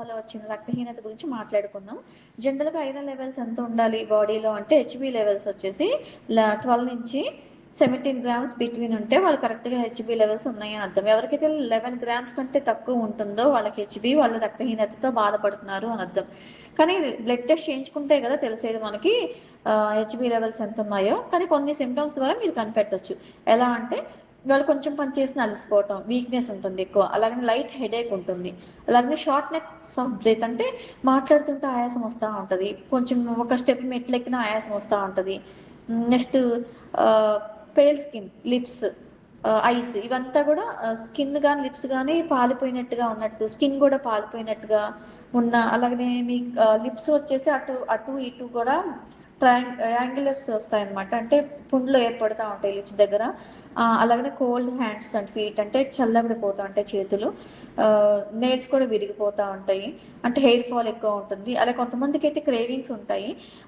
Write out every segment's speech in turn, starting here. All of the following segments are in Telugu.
వల్ల వచ్చిన రక్తహీనత గురించి మాట్లాడుకుందాం జనరల్గా ఐరన్ లెవెల్స్ ఎంత ఉండాలి బాడీలో అంటే హెచ్బి లెవెల్స్ వచ్చేసి ట్వెల్వ్ నుంచి సెవెంటీన్ గ్రామ్స్ బిట్వీన్ ఉంటే వాళ్ళు కరెక్ట్గా హెచ్బి లెవెల్స్ ఉన్నాయని అర్థం ఎవరికైతే లెవెన్ గ్రామ్స్ కంటే తక్కువ ఉంటుందో వాళ్ళకి హెచ్బి వాళ్ళు రక్తహీనతతో బాధపడుతున్నారు అని అర్థం కానీ బ్లడ్ టెస్ట్ చేయించుకుంటే కదా తెలిసేది మనకి హెచ్బి లెవెల్స్ ఎంత ఉన్నాయో కానీ కొన్ని సిమ్టమ్స్ ద్వారా మీరు కనిపెట్టవచ్చు ఎలా అంటే వాళ్ళు కొంచెం పని చేసిన అలసిపోవటం వీక్నెస్ ఉంటుంది ఎక్కువ అలాగే లైట్ హెడేక్ ఉంటుంది అలాగే షార్ట్ నెక్స్ ఆఫ్ బ్రెత్ అంటే మాట్లాడుతుంటే ఆయాసం వస్తూ ఉంటుంది కొంచెం ఒక స్టెప్ మెట్లెక్కిన ఆయాసం వస్తూ ఉంటుంది next pale skin lips eyes ఇవంతా కూడా స్కిన్ కానీ లిప్స్ కానీ పాలిపోయినట్టుగా ఉన్నట్టు స్కిన్ కూడా పాలిపోయినట్టుగా ఉన్న అలాగనే మీ లిప్స్ వచ్చేసి అటు అటు ఇటు కూడా ట్రయాంగ్ యాంగులర్స్ వస్తాయన్నమాట అంటే పుండ్లు ఏర్పడుతూ ఉంటాయి లిప్స్ దగ్గర ఆ, అలాగనే కోల్డ్ హ్యాండ్స్ అండ్ ఫీట్ అంటే చల్లబడిపోతూ ఉంటాయి చేతులు నెయిల్స్ కూడా విరిగిపోతూ ఉంటాయి అంటే హెయిర్ ఫాల్ ఎక్కువ ఉంటుంది అలా కొంతమందికి అయితే క్రేవింగ్స్ ఉంటాయి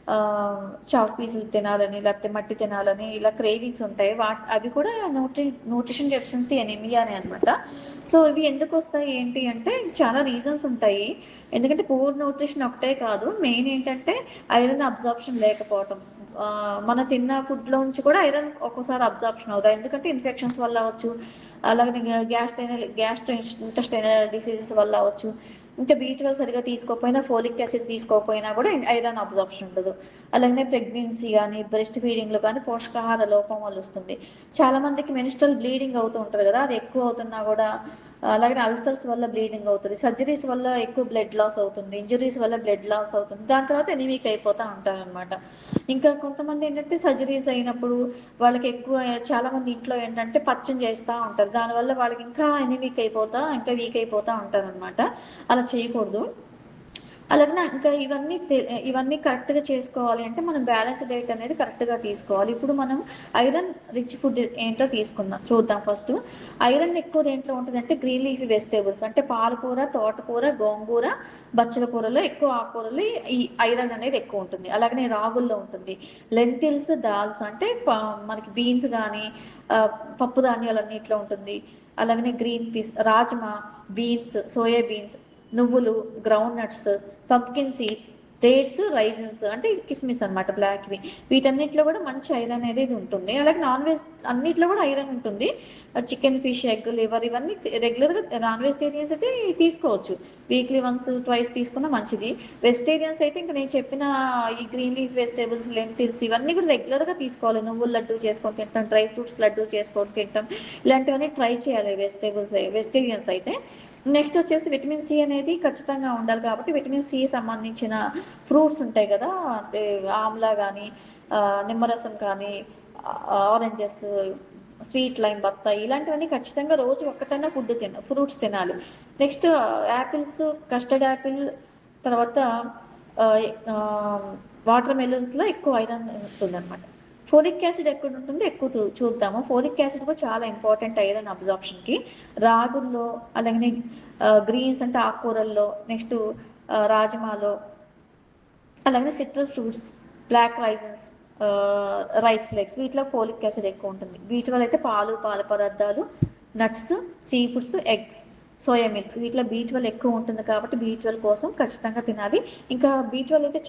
చాక్ పీసులు తినాలని లేకపోతే మట్టి తినాలని ఇలా క్రేవింగ్స్ ఉంటాయి వాట్ అవి కూడా న్యూట్రి న్యూట్రిషన్ డెఫిషియన్సీ ఎనిమియానే అనమాట సో ఇవి ఎందుకు వస్తాయి ఏంటి అంటే చాలా రీజన్స్ ఉంటాయి ఎందుకంటే పూర్ న్యూట్రిషన్ ఒకటే కాదు మెయిన్ ఏంటంటే ఐరన్ అబ్జార్ప్షన్ లేకపోవటం ఆ, మన తిన్న ఫుడ్ లోంచి కూడా ఐరన్ ఒక్కోసారి అబ్జార్ప్షన్ అవుతాయి ఎందుకంటే ఇన్ఫెక్షన్స్ వల్ల అవ్వచ్చు అలాగే గ్యాస్ట్రైనల్ గ్యాస్ట్రో ఇంటెస్టైనల్ డిసీజెస్ వల్ల అవ్వచ్చు ఇంకా బీ ట్వెల్వ్ సరిగా తీసుకోకపోయినా ఫోలిక్ యాసిడ్ తీసుకోకపోయినా కూడా ఐరన్ అబ్జార్ప్షన్ ఉండదు అలాగే ప్రెగ్నెన్సీ కానీ బ్రెస్ట్ ఫీడింగ్లో కానీ పోషకాహార లోపం వల్ల వస్తుంది చాలా మందికి మెనిస్ట్రల్ బ్లీడింగ్ అవుతూ ఉంటుంది కదా అది ఎక్కువ అవుతున్నా కూడా అలాగే అల్సర్స్ వల్ల బ్లీడింగ్ అవుతుంది సర్జరీస్ వల్ల ఎక్కువ బ్లడ్ లాస్ అవుతుంది ఇంజరీస్ వల్ల బ్లడ్ లాస్ అవుతుంది దాని తర్వాత ఎనిమిక్ అయిపోతూ ఉంటారు అనమాట ఇంకా కొంతమంది ఏంటంటే సర్జరీస్ అయినప్పుడు వాళ్ళకి ఎక్కువ చాలా మంది ఇంట్లో ఏంటంటే పచ్చం చేస్తూ ఉంటారు దానివల్ల వాళ్ళకి ఇంకా ఎనిమిక్ అయిపోతా ఇంకా వీక్ అయిపోతూ ఉంటారు అనమాట అలా చేయకూడదు అలాగే ఇంకా ఇవన్నీ తె- ఇవన్నీ కరెక్ట్గా చేసుకోవాలి అంటే మనం బ్యాలెన్స్ డైట్ అనేది కరెక్ట్గా తీసుకోవాలి ఇప్పుడు మనం ఐరన్ రిచ్ ఫుడ్ ఏంటో తీసుకుందాం చూద్దాం ఫస్ట్ ఐరన్ ఎక్కువ దేంట్లో ఉంటుంది అంటే గ్రీన్ లీఫీ వెజిటేబుల్స్ అంటే పాలకూర తోటకూర గోంగూర బచ్చల కూరలో ఎక్కువ ఆకుకూరలు ఈ ఐరన్ అనేది ఎక్కువ ఉంటుంది అలాగనే రాగుల్లో ఉంటుంది లెంటిల్స్ దాల్స్ అంటే ప- మనకి బీన్స్ కానీ పప్పు ధాన్యాలన్నిట్లో ఉంటుంది అలాగనే green peas rajma beans soya beans నువ్వులు ground nuts pumpkin seeds dates raisins అంటే కిస్మిస్ అనమాట బ్లాక్వి వీటన్నిటిలో కూడా మంచి ఐరన్ అనేది ఉంటుంది అలాగే నాన్ వెజ్ అన్నిట్లో కూడా ఐరన్ ఉంటుంది చికెన్ ఫిష్ ఎగ్ లివర్ ఇవన్నీ రెగ్యులర్గా నాన్ వెజిటేరియన్స్ అయితే తీసుకోవచ్చు వీక్లీ వన్స్ ట్వైస్ తీసుకున్న మంచిది వెజిటేరియన్స్ అయితే ఇంకా నేను చెప్పిన ఈ గ్రీన్ లీఫ్ వెజిటేబుల్స్ లెంటిల్స్ ఇవన్నీ కూడా రెగ్యులర్గా తీసుకోవాలి నువ్వుల లడ్డు చేసుకొని తింటాం డ్రై ఫ్రూట్స్ లడ్డు చేసుకొని తింటాం ఇలాంటివన్నీ ట్రై చేయాలి వెజిటేబుల్స్ వెజిటేరియన్స్ అయితే నెక్స్ట్ వచ్చేసి విటమిన్ సి అనేది ఖచ్చితంగా ఉండాలి కాబట్టి విటమిన్ సి సంబంధించిన ఫ్రూట్స్ ఉంటాయి కదా అంటే ఆమ్లా కానీ నిమ్మరసం కానీ ఆరెంజెస్ స్వీట్ లైమ్ బత్తాయి ఇలాంటివన్నీ ఖచ్చితంగా రోజు ఒక్కటన్నా ఫుడ్ తిన ఫ్రూట్స్ తినాలి నెక్స్ట్ యాపిల్స్ కస్టర్డ్ యాపిల్ తర్వాత వాటర్ మెలూన్స్లో ఎక్కువ ఐరన్ ఉంటుంది అనమాట ఫోలిక్ యాసిడ్ ఎక్కడ ఉంటుందో ఎక్కువ చూ- చూద్దాము ఫోలిక్ యాసిడ్ కూడా చాలా ఇంపార్టెంట్ ఐరన్ అబ్జార్ప్షన్కి రాగుల్లో అలాగే గ్రీన్స్ అంటే ఆకుకూరల్లో నెక్స్ట్ రాజమాలో అలాగే citrus fruits black raisins rice flakes వీటిలో ఫోలిక్ యాసిడ్ ఎక్కువ ఉంటుంది వీటి వల్ల అయితే పాలు పాల పదార్థాలు nuts sea foods eggs soya milks వీటిలో బీ ట్వెల్వ్ ఎక్కువ ఉంటుంది కాబట్టి బీ ట్వెల్వ్ కోసం ఖచ్చితంగా తినాలి ఇంకా బీ ట్వెల్వ్ అయితే